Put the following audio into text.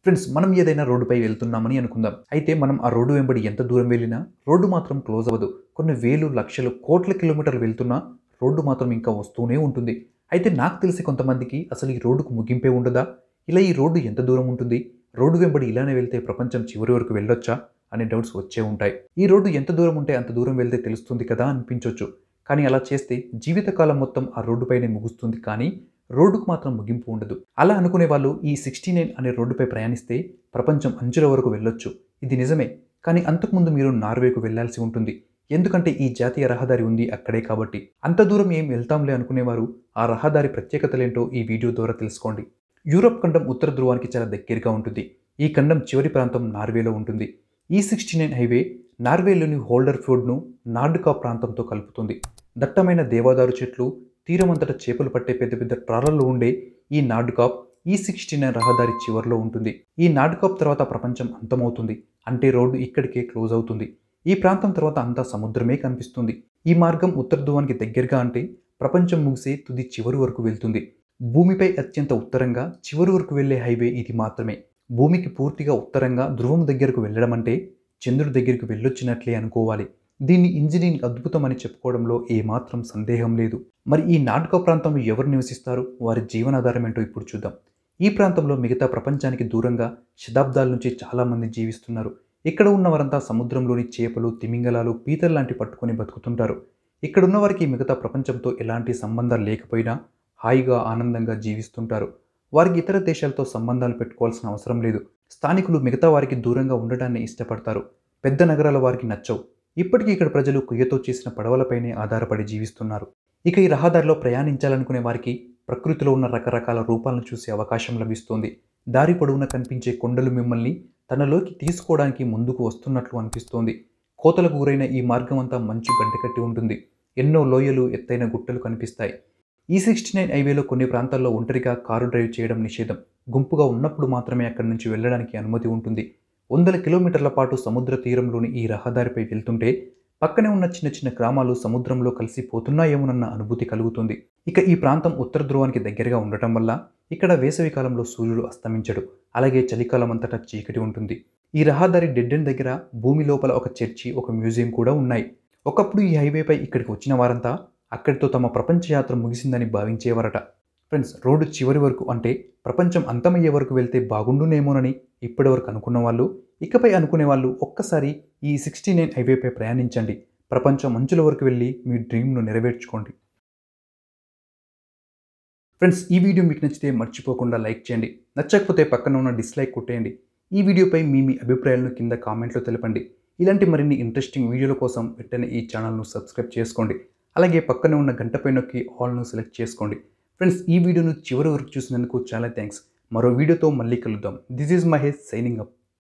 friends మనం ఏదైనా రోడ్డుపై వెళ్తున్నామని అనుకుందాం అయితే మనం ఆ రోడ్డు వెంబడి ఎంత దూరం వెళ్ళినా రోడ్డు మాత్రం క్లోజ్ అవ్వదు కొన్ని వేలు లక్షలు కోట్ల కిలోమీటర్లు వెళ్తున్నా రోడ్డు మాత్రం ఇంకా వస్తూనే ఉంటుంది అయితే నాకు తెలిసి కొంతమందికి అసలు ఈ రోడ్డుకు ముగింపే ఉండదా ఇలా ఈ రోడ్డు ఎంత దూరం ఉంటుంది రోడ్డు వెంబడి ఇలానే వెళ్తే ప్రపంచం చివరి వరకు వెళ్ళొచ్చా అనే డౌట్స్ వచ్చే ఉంటాయి ఈ రోడ్డు ఎంత దూరం ఉంటే అంత దూరం వెళ్తే తెలుస్తుంది కదా అనిపించవచ్చు కానీ అలా చేస్తే జీవితకాలం మొత్తం ఆ రోడ్డుపైనే ముగుస్తుంది కానీ రోడ్డుకు మాత్రం ముగింపు ఉండదు అలా అనుకునే వాళ్ళు ఈ సిక్స్టీ నైన్ అనే రోడ్డుపై ప్రయాణిస్తే ప్రపంచం అంచుల వరకు వెళ్ళొచ్చు ఇది నిజమే కానీ అంతకుముందు మీరు నార్వేకు వెళ్లాల్సి ఉంటుంది ఎందుకంటే ఈ జాతీయ రహదారి ఉంది అక్కడే కాబట్టి అంత దూరం ఏం వెళ్తాంలే అనుకునేవారు ఆ రహదారి ప్రత్యేకతలేంటో ఈ వీడియో ద్వారా తెలుసుకోండి యూరప్ ఖండం ఉత్తర ధ్రువానికి చాలా దగ్గరగా ఉంటుంది ఈ ఖండం చివరి ప్రాంతం నార్వేలో ఉంటుంది ఈ సిక్స్టీ నైన్ హైవే నార్వేలోని హోల్డర్ ఫోర్డ్ను నార్డుకా ప్రాంతంతో కలుపుతుంది దట్టమైన దేవాదారు చెట్లు తీరమంతట చేపలు పట్టే పెద్ద పెద్ద ట్రాలర్లు ఉండే ఈ నార్డుకాప్ ఈ సిక్స్టీ నైన్ రహదారి చివరిలో ఉంటుంది ఈ నార్డుకాప్ తర్వాత ప్రపంచం అంతమవుతుంది అంటే రోడ్డు ఇక్కడికే క్లోజ్ అవుతుంది ఈ ప్రాంతం తర్వాత అంతా సముద్రమే కనిపిస్తుంది ఈ మార్గం ఉత్తర ధ్రువానికి దగ్గరగా అంటే ప్రపంచం ముగిసే తుది చివరి వరకు వెళ్తుంది భూమిపై అత్యంత ఉత్తరంగా చివరి వరకు వెళ్లే హైవే ఇది మాత్రమే భూమికి పూర్తిగా ఉత్తరంగా ధ్రువం దగ్గరకు వెళ్ళడం అంటే చంద్రుడి దగ్గరికి వెళ్ళొచ్చినట్లే అనుకోవాలి దీన్ని ఇంజనీరింగ్ అద్భుతం అని చెప్పుకోవడంలో ఏమాత్రం సందేహం లేదు మరి ఈ నాటక ప్రాంతంలో ఎవరు నివసిస్తారు వారి జీవనాధారం ఏంటో ఇప్పుడు చూద్దాం ఈ ప్రాంతంలో మిగతా ప్రపంచానికి దూరంగా శతాబ్దాల నుంచి చాలామంది జీవిస్తున్నారు ఇక్కడ ఉన్న వారంతా సముద్రంలోని చేపలు తిమింగలాలు పీతలు లాంటి పట్టుకొని బతుకుతుంటారు ఇక్కడ ఉన్న వారికి మిగతా ప్రపంచంతో ఎలాంటి సంబంధాలు లేకపోయినా హాయిగా ఆనందంగా జీవిస్తుంటారు వారికి ఇతర దేశాలతో సంబంధాలు పెట్టుకోవాల్సిన అవసరం లేదు స్థానికులు మిగతా వారికి దూరంగా ఉండడాన్ని ఇష్టపడతారు పెద్ద నగరాల వారికి నచ్చవు ఇప్పటికీ ఇక్కడ ప్రజలు కుయ్యతో చేసిన పడవలపైనే ఆధారపడి జీవిస్తున్నారు ఇక ఈ రహదారిలో ప్రయాణించాలనుకునే వారికి ప్రకృతిలో ఉన్న రకరకాల రూపాలను చూసే అవకాశం లభిస్తుంది దారి పొడవున కనిపించే కొండలు మిమ్మల్ని తనలోకి తీసుకోవడానికి ముందుకు వస్తున్నట్లు అనిపిస్తోంది కోతలకు గురైన ఈ మార్గం అంతా మంచు గడ్డకట్టి ఉంటుంది ఎన్నో లోయలు ఎత్తైన గుట్టలు కనిపిస్తాయి ఈ సిక్స్టీ నైన్ హైవేలో కొన్ని ప్రాంతాల్లో ఒంటరిగా కారు డ్రైవ్ చేయడం నిషేధం గుంపుగా ఉన్నప్పుడు మాత్రమే అక్కడి నుంచి వెళ్ళడానికి అనుమతి ఉంటుంది వందల కిలోమీటర్ల పాటు సముద్ర తీరంలోని ఈ రహదారిపై వెళ్తుంటే పక్కనే ఉన్న చిన్న చిన్న గ్రామాలు సముద్రంలో కలిసిపోతున్నాయేమోనన్న అనుభూతి కలుగుతుంది ఇక ఈ ప్రాంతం ఉత్తర ధ్రువానికి దగ్గరగా ఉండటం వల్ల ఇక్కడ వేసవి కాలంలో సూర్యుడు అస్తమించడు అలాగే చలికాలం అంతటా చీకటి ఉంటుంది ఈ రహదారి డెడ్ ఎండ్ దగ్గర భూమి లోపల ఒక చర్చి ఒక మ్యూజియం కూడా ఉన్నాయి ఒకప్పుడు ఈ హైవేపై ఇక్కడికి వచ్చిన వారంతా అక్కడితో తమ ప్రపంచ యాత్ర ముగిసిందని భావించేవారట ఫ్రెండ్స్ రోడ్డు చివరి వరకు అంటే ప్రపంచం అంతమయ్యే వరకు వెళ్తే బాగుండునేమోనని ఇప్పటివరకు అనుకున్న వాళ్ళు ఇకపై అనుకునే వాళ్ళు ఒక్కసారి ఈ సిక్స్టీ నైన్ హైవేపై ప్రయాణించండి ప్రపంచం అంచుల వరకు వెళ్ళి మీ డ్రీమ్ను నెరవేర్చుకోండి ఫ్రెండ్స్ ఈ వీడియో మీకు నచ్చితే మర్చిపోకుండా లైక్ చేయండి నచ్చకపోతే పక్కన ఉన్న డిస్లైక్ కొట్టేయండి ఈ వీడియోపై మీ మీ అభిప్రాయాలను కింద కామెంట్లో తెలపండి ఇలాంటి మరిన్ని ఇంట్రెస్టింగ్ వీడియోల కోసం వెంటనే ఈ ఛానల్ను సబ్స్క్రైబ్ చేసుకోండి అలాగే పక్కనే ఉన్న గంటపై నొక్కి ఆల్ను సెలెక్ట్ చేసుకోండి ఫ్రెండ్స్ ఈ వీడియోను చివరి వరకు చూసినందుకు చాలా థ్యాంక్స్ మరో వీడియోతో మళ్ళీ కలుద్దాం this is Mahesh signing up